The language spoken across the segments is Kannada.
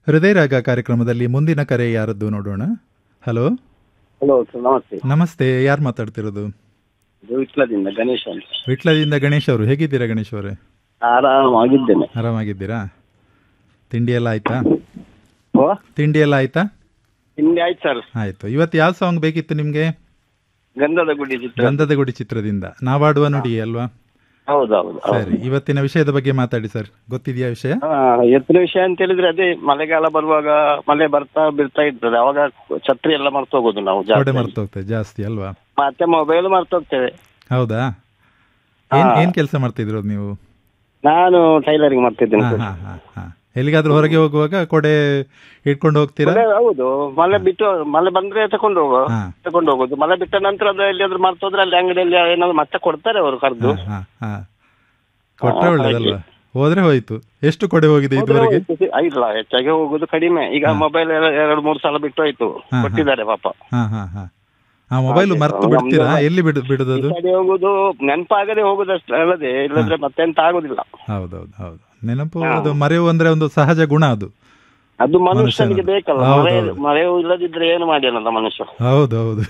ಹೃದಯ ರಾಗ ಕಾರ್ಯಕ್ರಮದಲ್ಲಿ ಮುಂದಿನ ಕರೆ ಯಾರದ್ದು ನೋಡೋಣ ಹಲೋ ಹಲೋ ಸರ್ ನಮಸ್ತೆ ನಮಸ್ತೆ ಯಾರು ಮಾತಾಡ್ತಿರೋದು ಇದು ವಿಟ್ಲದಿಂದ ಗಣೇಶ ಅಂತ ವಿಟ್ಲದಿಂದ ಗಣೇಶ್ ಅವರು ಹೇಗಿದ್ದೀರಾ ಗಣೇಶ್ ಅವರೇ ಆರಾಮಾಗಿದ್ದೇನೆ ಆರಾಮಾಗಿದ್ದೀರಾ ತಿಂಡಿ ಎಲ್ಲ ಆಯ್ತಾ ಓ ತಿಂಡಿ ಎಲ್ಲ ಆಯ್ತಾ ತಿಂಡಿ ಆಯ್ತು ಸರ್ ಆಯ್ತು ಇವತ್ತು ಯಾವ ಸಾಂಗ್ ಬೇಕಿತ್ತು ನಿಮಗೆ ಗಂಧದ ಗುಡಿ ಚಿತ್ರ ಗಂಧದ ಗುಡಿ ಚಿತ್ರದಿಂದ ನಾವಾಡುವ ನುಡಿ ಅಲ್ವಾ ಹೌದೌದು ಸರಿ ಇವತ್ತಿನ ವಿಷಯದ ಬಗ್ಗೆ ಮಾತಾಡಿ ಸರ್ ಗೊತ್ತಿದೆಯಾ ವಿಷಯ ಎತ್ತಿನ ವಿಷಯ ಅಂತ ಹೇಳಿದ್ರೆ ಅದೇ ಮಳೆಗಾಲ ಬರುವಾಗ ಮಳೆ ಬರ್ತಾ ಬೀಳ್ತಾ ಇರ್ತದೆ ಅವಾಗ ಛತ್ರಿ ಎಲ್ಲ ಮರ್ತು ಹೋಗೋದು ನಾವು ಗೋಡೆ ಜಾಸ್ತಿ ಮರ್ತು ಹೋಗ್ತದೆ ಜಾಸ್ತಿ ಅಲ್ವಾ ಮತ್ತೆ ಮೊಬೈಲ್ ಮರ್ತು ಹೋಗ್ತೇವೆ ಹೌದಾ ಏನ್ ಏನ್ ಕೆಲಸ ಮಾಡ್ತಿದ್ರು ನೀವು ನಾನು ಟೈಲರಿಂಗ್ ಮಾಡ್ತಿದ್ದೇನೆ ಹಾ ಸರ್. ಹಾ ಹಾ ಹಾ ಎಲ್ಲಿಗಾದ್ರೂ ಹೊರಗೆ ಹೋಗುವಾಗ ಕೊಡೆ ಇಟ್ಕೊಂಡು ಹೋಗ್ತೀರಾ ಮಳೆ ಹೌದು ಮಳೆ ಬಿಟ್ಟು ಮಳೆ ಬಂದ್ರೆ ತಕೊಂಡು ಹೋಗೋ ಹಾ ತಕೊಂಡು ಹೋಗೋದು ಮಳೆ ಬಿಟ್ಟ ನಂತರ ಅದು ಎಲ್ಲಿಯಾದ್ರೂ ಮರ್ತೋದ್ರೆ ಅಲ್ಲಿ ಅಂಗಡಿಯಲ್ಲಿ ಏನಾದ್ರು ಮತ್ತೆ ಕೊಡ್ತಾರೆ ಅವರು ಕರೆದು ಹಾ ಹಾ ಕೊಟ್ರೆ ಒಳ್ಳೇದಲ್ವಾ ಹೋದ್ರೆ ಹೋಯ್ತು ಎಷ್ಟು ಕೊಡೆ ಹೋಗಿದೆ ಹೋದ್ರೆ ಇದುವರೆಗೆ ಹೋಯ್ತು. ಇಲ್ಲ ಹೆಚ್ಚಾಗಿ ಹೋಗುದು ಕಡಿಮೆ ಈಗ ಮೊಬೈಲ್ ಎರಡು ಮೂರು ಸಲ ಬಿಟ್ಟು ಹೋಯ್ತು ಹಾ, ಹಾ. ಕೊಟ್ಟಿದ್ದಾರೆ ಪಾಪ ಹಾ ಹಾ ಹಾ ಆ ಮೊಬೈಲ್ ಹಾಗೆ. ಮರ್ತು ನಮ್ದು ಬಿಡ್ತೀರಾ ಮೊಬೈಲ್- ಎಲ್ಲಿ ಬಿಡು ಬಿಡುದದು ಈ ಕಡೆ ಹೋಗುದು ನೆನಪಾಗದೆ ಹೋಗುದಷ್ಟೇ ಅಲ್ಲದೆ ಇಲ್ಲದ್ರೆ ಮತ್ತೆಂತ ಆಗುದಿಲ್ಲ ಹೌದೌದು ಹೌದು ನೆನಪು ಅದು ಮರೆಯುವ ಅಂದ್ರೆ ಒಂದು ಸಹಜ ಗುಣ ಅದು ಅದು ಮನುಷ್ಯನಿಗೆ ಮನುಷ್ಯನ- ಬೇಕಲ್ಲ ಹೌದು, ಮರೆ ಹೌದು. ಮರೆಯು ಇಲ್ಲದಿದ್ರೆ ಏನು ಮಾಡಿಯಲ್ಲ ಮನುಷ್ಯ ಹೌದು ಹೌದು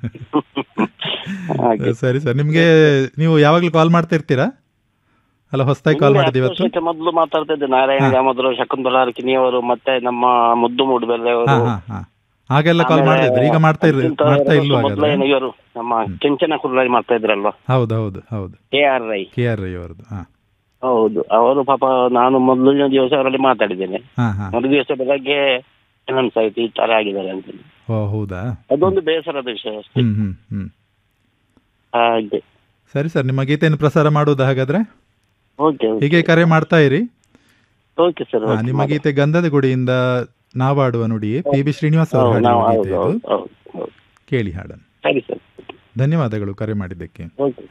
ಹಾಗೆ ಸರಿ ಸರ್ ನಿಮ್ಗೆ ನೀವು ಯಾವಾಗ್ಲೂ ಕಾಲ್ ಮಾಡ್ತಾ ಇರ್ತೀರಾ ಅಲ್ಲ ಹೊಸದಾಗಿ ಕಾಲ್ ಹಿಂದೆ ಮಾಡಿದ್ದು ಹತ್ತು ಇವತ್ತು ವರ್ಷಕ್ಕೆ ಮೊದಲು ಮಾತಾಡ್ತಾ ಇದ್ದೆ ನಾರಾಯಣ ದಾಮೋದರ ಶಕುಂತಲಾ ಅವರು ಮತ್ತೆ ನಮ್ಮ ಮುದ್ದು ಮೂಡುಬೆಲೆ ಹಾ ಅವರು ಹಾ ಹಾ ಆಗೆಲ್ಲ ಕಾಲ್ ಮಾಡ್ತಿದ್ರು ಈಗ ಮಾಡ್ತಾ ಇರ್ ಅದಕ್ಕಿಂತ ಮಾಡ್ತಾ ಎರಡು ಇಲ್ವಾ ವರ್ಷ ಮೊದಲು ಹಾಗಾದ್ರೆ ಏನು ಇವರು ನಮ್ಮ ಕೆಂಚನ ಕುರ್ಲಾರಿ ಮಾಡ್ತಾ ಇದ್ರಲ್ವಾ ಹೌದು ಹೌದು ಹೌದು K R Rai K R Rai ಅವರದ್ದು ಹಾ ಹೌದು ಅವರು ಪಾಪ ನಾನು ಮೊದಲಿನ ದಿವಸ ಅವರಲ್ಲಿ ಮಾತಾಡಿದ್ದೇನೆ ಹಾ ಹಾ ಒಂದು ದಿವಸ ಬೆಳಗ್ಗೆ ಏನನ್ಸ್ ಆಯ್ತು ಈ ತರ ಆಗಿದ್ದಾರೆ ಅಂತ ಓ ಹೌದಾ ಅದೊಂದು ಬೇಸರದ ವಿಷಯ ಅಷ್ಟೇ ಹ್ಮ್ ಹ್ಮ್ ಹ್ಮ್ ಹಾಗೆ ಸರಿ ಸರ್ ನಿಮ್ಮ ಗೀತೆಯನ್ನು ಪ್ರಸಾರ ಮಾಡುವುದಾ ಹಾಗಾದ್ರೆ ಓಕೆ ಹೀಗೆ ಕರೆ ಮಾಡ್ತಾ ಇರಿ ಓಕೆ ಸರ್ ಹಾ, ನಿಮ್ಮ ಗೀತೆ ಗಂಧದ ಗುಡಿಯಿಂದ ನಾವಾಡುವ ನುಡಿ ಪಿ ಬಿ ಶ್ರೀನಿವಾಸ್ ಅವರು ನಾವು ಹಾಡಿರುವ ಹೌದು ಗೀತೆ ಇದು ಹೌದು ಹೌದು ಹೌದು ಕೇಳಿ ಹಾಡನ್ನು ಸರಿ ಸರ್ ಧನ್ಯವಾದಗಳು ಕರೆ ಮಾಡಿದ್ದಕ್ಕೆ ಓಕೆ